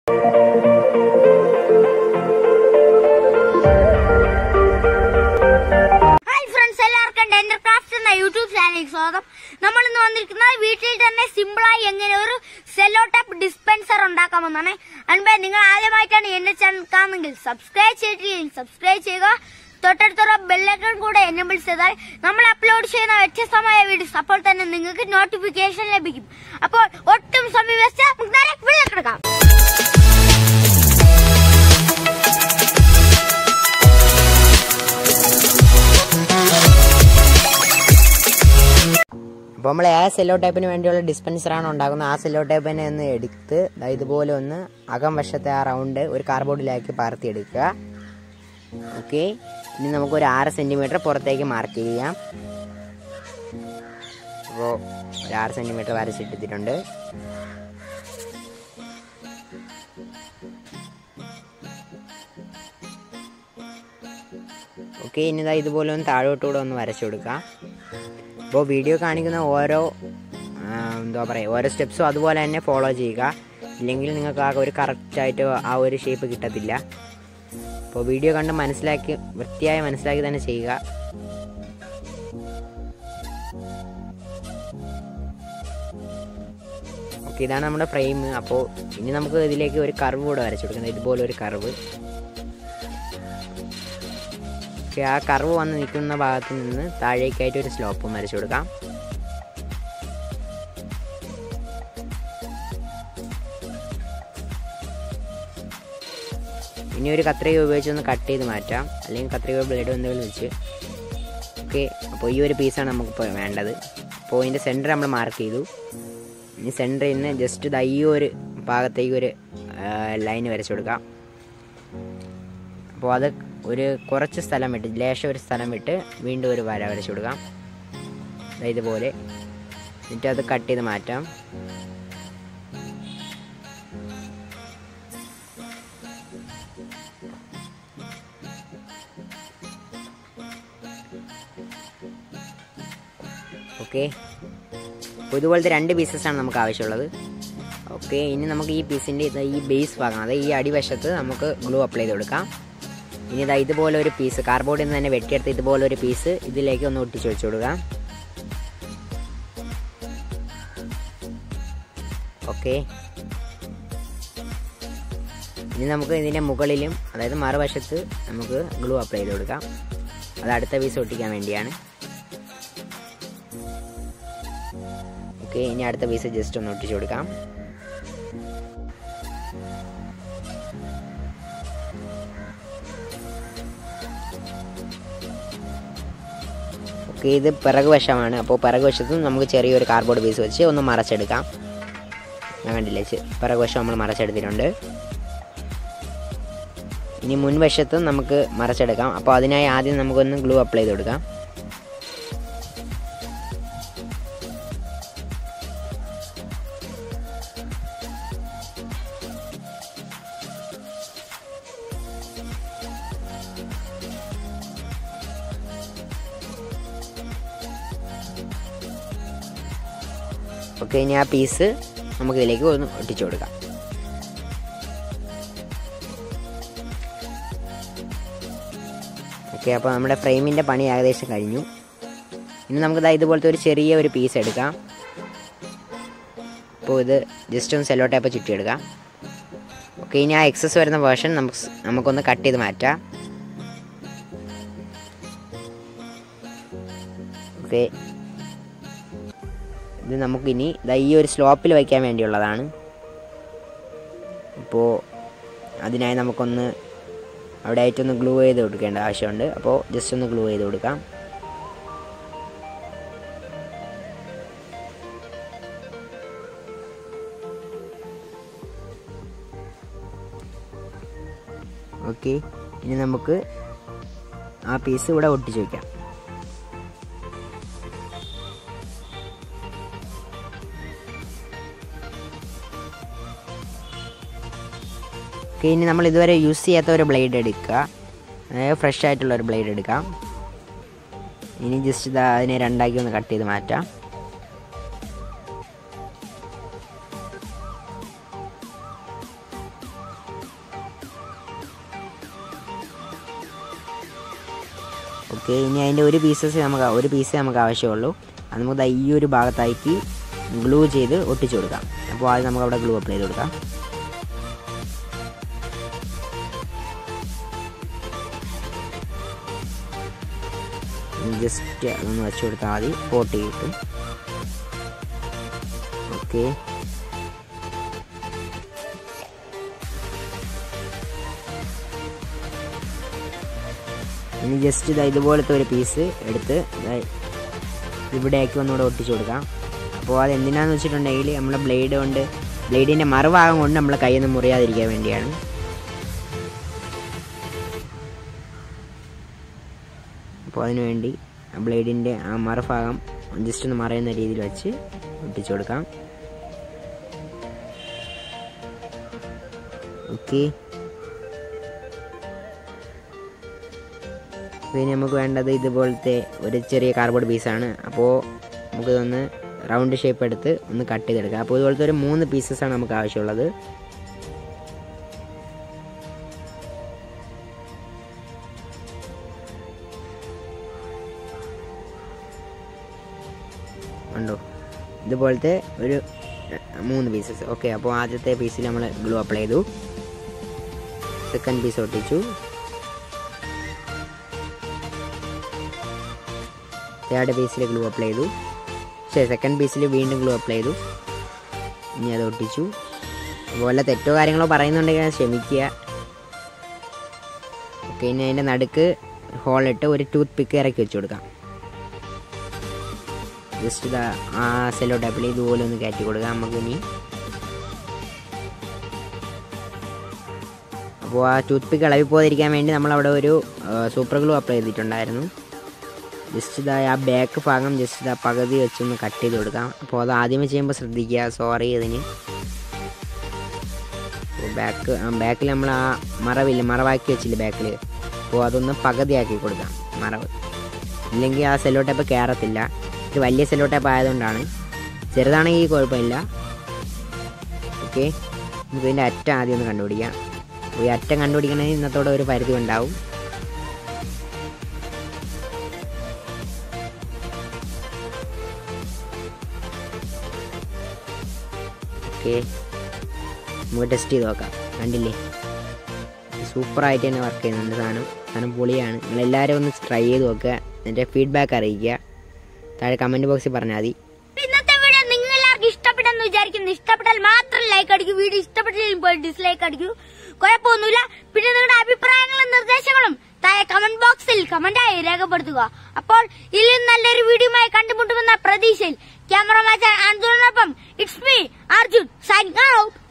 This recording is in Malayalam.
ഹായ് ഫ്രണ്ട്സ് എല്ലാവർക്കും ഡെൻഡർ ക്രാഫ്റ്റ് എന്ന യൂട്യൂബ് ചാനലിലേക്ക് സ്വാഗതം നമ്മൾ ഇന്ന് വന്നിരിക്കുന്നത് വീട്ടിൽ തന്നെ സിമ്പിളായി എങ്ങനെ ഒരു സെല്ലോ ടൈപ്പ് ഡിസ്പെൻസർ ഉണ്ടാക്കാമെന്നാണ് അൻപേ നിങ്ങൾ ആദ്യമായിട്ടാണ് എന്റെ ചാനൽ കാണുന്നെങ്കിൽ സബ്സ്ക്രൈബ് ചെയ്തിട്ടില്ലെങ്കിൽ സബ്സ്ക്രൈബ് ചെയ്യുക തൊട്ടടുത്തുള്ള ബെല്ലൈക്കൺ കൂടെ എനേബിൾ ചെയ്താൽ നമ്മൾ അപ്ലോഡ് ചെയ്യുന്ന വ്യത്യസ്തമായ വീഡിയോസ് അപ്പോൾ തന്നെ നിങ്ങൾക്ക് നോട്ടിഫിക്കേഷൻ ലഭിക്കും അപ്പോൾ ഒട്ടും സമയം വെച്ച് നമുക്ക് നേരെ വീഡിയോ കിടക്കാം അപ്പോൾ നമ്മൾ ആ സെല്ലോ ടൈപ്പിന് വേണ്ടിയുള്ള ഡിസ്പെൻസറാണ് ഉണ്ടാക്കുന്നത് ആ സെല്ലോ ടൈപ്പിനെ ഒന്ന് എടുത്ത് ദാ ഇതുപോലെ ഒന്ന് അകം വശത്തെ ആ റൗണ്ട് ഒരു കാർബോർഡിലാക്കി പകർത്തി എടുക്കുക ഓക്കെ ഇനി നമുക്ക് ഒരു ആറ് സെൻറ്റിമീറ്റർ പുറത്തേക്ക് മാർക്ക് ചെയ്യാം അപ്പോൾ ഒരു ആറ് സെൻറ്റിമീറ്റർ വരച്ചിട്ടിട്ടുണ്ട് ഓക്കെ ഇനി ഇതാ ഇതുപോലെ ഒന്ന് താഴോട്ടുകൂടെ ഒന്ന് വരച്ചു കൊടുക്കാം അപ്പോൾ വീഡിയോ കാണിക്കുന്ന ഓരോ ആ, എന്താ പറയുക ഓരോ സ്റ്റെപ്സും അതുപോലെ തന്നെ ഫോളോ ചെയ്യുക ഇല്ലെങ്കിൽ നിങ്ങൾക്ക് ആകെ ഒരു കറക്റ്റായിട്ട് ആ ഒരു ഷേപ്പ് കിട്ടത്തില്ല അപ്പോൾ വീഡിയോ കണ്ട് മനസ്സിലാക്കി വൃത്തിയായി മനസ്സിലാക്കി തന്നെ ചെയ്യുക ഓക്കെ ഇതാണ് നമ്മുടെ ഫ്രെയിം അപ്പോൾ ഇനി നമുക്ക് ഇതിലേക്ക് ഒരു കർവ് കൂടെ വരച്ചു കൊടുക്കുന്നത് ഇതുപോലെ ഒരു കർവ് ഓക്കെ ആ കർവ് വന്ന് നിൽക്കുന്ന ഭാഗത്ത് നിന്ന് താഴേക്കായിട്ട് ഒരു സ്ലോപ്പും വരച്ചു കൊടുക്കാം ഇനി ഒരു കത്രിക ഉപയോഗിച്ച് ഒന്ന് കട്ട് ചെയ്ത് മാറ്റാം അല്ലെങ്കിൽ കത്രിക ബ്ലേഡ് എന്തെങ്കിലും വെച്ച് ഓക്കെ അപ്പോൾ ഈ ഒരു പീസാണ് നമുക്കിപ്പോൾ വേണ്ടത് അപ്പോൾ ഇതിൻ്റെ സെൻറ്റർ നമ്മൾ മാർക്ക് ചെയ്തു ഇനി സെൻറ്ററിൽ നിന്ന് ജസ്റ്റ് ദാ ഈ ഒരു ഭാഗത്തേക്ക് ഒരു ലൈൻ വരച്ചു കൊടുക്കാം അപ്പോൾ അത് ഒരു കുറച്ച് സ്ഥലം വിട്ട് ലേശം ഒരു സ്ഥലം വിട്ട് വീണ്ടും ഒരു വര വരച്ചു കൊടുക്കാം ദാ ഇതുപോലെ എന്നിട്ട് അത് കട്ട് ചെയ്ത് മാറ്റാം ഓക്കെ അപ്പോൾ ഇതുപോലത്തെ രണ്ട് പീസസാണ് നമുക്ക് ആവശ്യമുള്ളത് ഓക്കെ ഇനി നമുക്ക് ഈ പീസിൻ്റെ ഇത് ഈ ബേസ് ഭാഗം അതായത് ഈ അടിവശത്ത് നമുക്ക് ഗ്ലൂ അപ്ലൈ ചെയ്ത് കൊടുക്കാം ഇനി ഇതാ ഇതുപോലെ ഒരു പീസ് കാർഡ്ബോർഡിൽ നിന്ന് തന്നെ വെട്ടിയെടുത്ത് ഇതുപോലെ ഒരു പീസ് ഇതിലേക്ക് ഒന്ന് ഒട്ടിച്ച് വെച്ച് കൊടുക്കാം ഓക്കെ ഇനി നമുക്ക് ഇതിൻ്റെ മുകളിലും അതായത് മറുവശത്ത് നമുക്ക് ഗ്ലൂ അപ്ലൈ ചെയ്ത് കൊടുക്കാം അത് അടുത്ത പീസ് ഒട്ടിക്കാൻ വേണ്ടിയാണ് ഓക്കെ ഇനി അടുത്ത പീസ് ജസ്റ്റ് ഒന്ന് ഒട്ടിച്ച് കൊടുക്കാം ഓക്കെ ഇത് പിറകു വശമാണ് അപ്പോൾ പിറകു വശത്തും നമുക്ക് ചെറിയൊരു കാർഡ്ബോർഡ് പീസ് വെച്ച് ഒന്ന് മറച്ചെടുക്കാം ഞാൻ കണ്ടില്ലേ ചെ- പിറകു വശം നമ്മൾ മറച്ചെടുത്തിട്ടുണ്ട് ഇനി മുൻവശത്തും നമുക്ക് മറച്ചെടുക്കാം അപ്പോൾ അതിനായി ആദ്യം നമുക്കൊന്ന് ഗ്ലൂ അപ്ലൈ ചെയ്ത് കൊടുക്കാം ഓക്കെ ഇനി ആ പീസ് നമുക്ക് ഇതിലേക്ക് ഒന്ന് ഒട്ടിച്ചു കൊടുക്കാം ഓക്കെ അപ്പോൾ നമ്മുടെ ഫ്രെയിമിൻ്റെ പണി ഏകദേശം കഴിഞ്ഞു ഇനി നമുക്ക് ദാ ഇതുപോലത്തെ ഒരു ചെറിയ ഒരു പീസ് എടുക്കാം അപ്പോൾ ഇത് ജസ്റ്റ് ഒന്ന് സെല്ലോ ടൈപ്പ് ചുറ്റിയെടുക്കാം ഓക്കെ ഇനി ആ എക്സസ് വരുന്ന വേർഷൻ നമുക്ക് സ്- നമുക്കൊന്ന് കട്ട് ചെയ്ത് മാറ്റാം ഓക്കെ ഇത് നമുക്കിനി ദാ ഈ ഒരു സ്ലോപ്പിൽ വയ്ക്കാൻ വേണ്ടിയുള്ളതാണ് അപ്പോൾ അതിനായി നമുക്കൊന്ന് അവിടെ ആയിട്ടൊന്ന് ഗ്ലൂ ചെയ്ത് കൊടുക്കേണ്ട ആവശ്യമുണ്ട് അപ്പോൾ ജസ്റ്റ് ഒന്ന് ഗ്ലൂ ചെയ്ത് കൊടുക്കാം ഓക്കെ ഇനി നമുക്ക് ആ പീസ് ഇവിടെ ഒട്ടിച്ച് വയ്ക്കാം ഓക്കെ ഇനി നമ്മൾ ഇതുവരെ യൂസ് ചെയ്യാത്ത ഒരു ബ്ലേഡ് എടുക്കുക അതായത് ഫ്രഷ് ആയിട്ടുള്ള ഒരു ബ്ലേഡ് എടുക്കാം ഇനി ജസ്റ്റ് ഇതാ അതിനെ രണ്ടാക്കി ഒന്ന് കട്ട് ചെയ്ത് മാറ്റാം ഓക്കെ ഇനി അതിൻ്റെ ഒരു പീസസ് നമുക്ക് ഒരു പീസ് നമുക്ക് ആവശ്യമുള്ളൂ അത് നമുക്ക് ദാ ഈ ഒരു ഭാഗത്താക്കി ഗ്ലൂ ചെയ്ത് ഒട്ടിച്ചു കൊടുക്കാം അപ്പോൾ ആദ്യം നമുക്ക് അവിടെ ഗ്ലൂ അപ്ലൈ ചെയ്ത് കൊടുക്കാം ജസ്റ്റ് അതൊന്ന് വെച്ച് കൊടുത്താൽ മതി പോട്ട് കിട്ടും ഓക്കെ ഇനി ജസ്റ്റ് ഇതാ ഇതുപോലത്തെ ഒരു പീസ് എടുത്ത് ദാ ഇവിടേക്ക് ഒന്നുകൂടെ ഒട്ടിച്ചു കൊടുക്കാം അപ്പോൾ അത് എന്തിനാന്ന് വെച്ചിട്ടുണ്ടെങ്കിൽ നമ്മളെ ബ്ലേഡ് കൊണ്ട് ബ്ലേഡിൻ്റെ മറുഭാഗം കൊണ്ട് നമ്മളെ കയ്യിൽ നിന്ന് മുറിയാതിരിക്കാൻ വേണ്ടിയാണ് അപ്പോൾ അതിന് വേണ്ടി ആ ബ്ലേഡിൻ്റെ ആ മറുഭാഗം ജസ്റ്റ് ഒന്ന് മറയുന്ന രീതിയിൽ വെച്ച് ഒട്ടിച്ചു കൊടുക്കാം ഓക്കെ പിന്നെ നമുക്ക് വേണ്ടത് ഇതുപോലത്തെ ഒരു ചെറിയ കാർഡ്ബോർഡ് പീസാണ് അപ്പോൾ നമുക്കിതൊന്ന് റൗണ്ട് ഷേപ്പ് എടുത്ത് ഒന്ന് കട്ട് ചെയ്തെടുക്കാം അപ്പോൾ ഇതുപോലത്തെ ഒരു മൂന്ന് പീസസാണ് നമുക്ക് ആവശ്യമുള്ളത് ഉണ്ടോ ഇതുപോലത്തെ ഒരു അഹ്, മൂന്ന് പീസസ് ഓക്കെ അപ്പോൾ ആദ്യത്തെ പീസിൽ നമ്മൾ ഗ്ലൂ അപ്ലൈ ചെയ്തു സെക്കൻഡ് പീസ് ഒട്ടിച്ചു തേർഡ് പീസിൽ ഗ്ലൂ അപ്ലൈ ചെയ്തു ശരി സെക്കൻഡ് പീസിൽ വീണ്ടും ഗ്ലൂ അപ്ലൈ ചെയ്തു ഇനി അത് ഒട്ടിച്ചു അതുപോലെ തെറ്റോ കാര്യങ്ങളോ പറയുന്നുണ്ടെങ്കിൽ അത് ക്ഷമിക്കുക ഓക്കെ ഇനി അതിൻ്റെ നടുക്ക് ഹോളിട്ട് ഒരു ടൂത്ത് പിക്ക് ഇറക്കി വെച്ച് കൊടുക്കാം ജസ്റ്റ് ഇതാ ആ സെല്ലോ ടേപ്പിൽ ഇതുപോലെ ഒന്ന് കയറ്റി കൊടുക്കാം നമുക്ക് ഇനി അപ്പോൾ ആ ടൂത്ത് പിക്ക് ഇളവി പോകാതിരിക്കാൻ വേണ്ടി നമ്മളവിടെ ഒരു സൂപ്പർ ഗ്ലൂ അപ്ലൈ ചെയ്തിട്ടുണ്ടായിരുന്നു ജസ്റ്റ് ഇതാ ആ ബാക്ക് ഭാഗം ജസ്റ്റ് ഇതാ പകുതി വെച്ചൊന്ന് കട്ട് ചെയ്ത് കൊടുക്കാം അപ്പോൾ അത് ആദ്യമേ ചെയ്യുമ്പോൾ ശ്രദ്ധിക്കുക സോറി അതിന് ബാക്ക് ബാക്കിൽ നമ്മൾ ആ മറവില്ല മറവാക്കി വെച്ചില്ല ബാക്കിൽ അപ്പോൾ അതൊന്ന് പകുതിയാക്കി കൊടുക്കാം മറവ് ഇല്ലെങ്കിൽ ആ സെല്ലോ ടേപ്പ് കയറത്തില്ല ഇത് വലിയ സെല്ലോ ടേപ്പ് ആയതുകൊണ്ടാണ് ചെറുതാണെങ്കിൽ കുഴപ്പമില്ല ഓക്കെ നമുക്ക് ഇതിൻ്റെ അറ്റം ആദ്യം ഒന്ന് കണ്ടുപിടിക്കാം അപ്പോൾ ഈ അറ്റം കണ്ടുപിടിക്കണമെങ്കിൽ ഇന്നത്തോടെ ഒരു പരിധി ഉണ്ടാവും ഓക്കെ നമുക്ക് ടെസ്റ്റ് ചെയ്ത് നോക്കാം കണ്ടില്ലേ സൂപ്പറായിട്ട് തന്നെ വർക്ക് ചെയ്യുന്നുണ്ട് സാധനം സാധനം പൊളിയാണ് നിങ്ങളെല്ലാവരും ഒന്ന് ട്രൈ ചെയ്ത് നോക്കുക എൻ്റെ ഫീഡ്ബാക്ക് അറിയിക്കുക താഴെ കമൻറ്റ് ബോക്സിൽ പറഞ്ഞാൽ മതി ഇന്നത്തെ വീഡിയോ നിങ്ങൾ എല്ലാവർക്കും ഇഷ്ടപ്പെട്ടെന്ന് വിചാരിക്കുന്നു ഇഷ്ടപ്പെട്ടാൽ മാത്രം ലൈക്ക് അടിക്കൂ വീഡിയോ ഇഷ്ടപ്പെട്ടില്ലെങ്കിൽ പോയി ഡിസ്ലൈക്ക് അടിക്കൂ കുഴപ്പമൊന്നുമില്ല പിന്നെ നിങ്ങളുടെ അഭിപ്രായങ്ങളും നിർദ്ദേശങ്ങളും താഴെ കമന്റ് ബോക്സിൽ കമന്റായി രേഖപ്പെടുത്തുക അപ്പോൾ ഇതിലും നല്ലൊരു വീഡിയോയുമായി കണ്ടുമുട്ടുമെന്ന പ്രതീക്ഷയിൽ ക്യാമറമാൻ അൻസുറിനൊപ്പം it's me Arjun sign out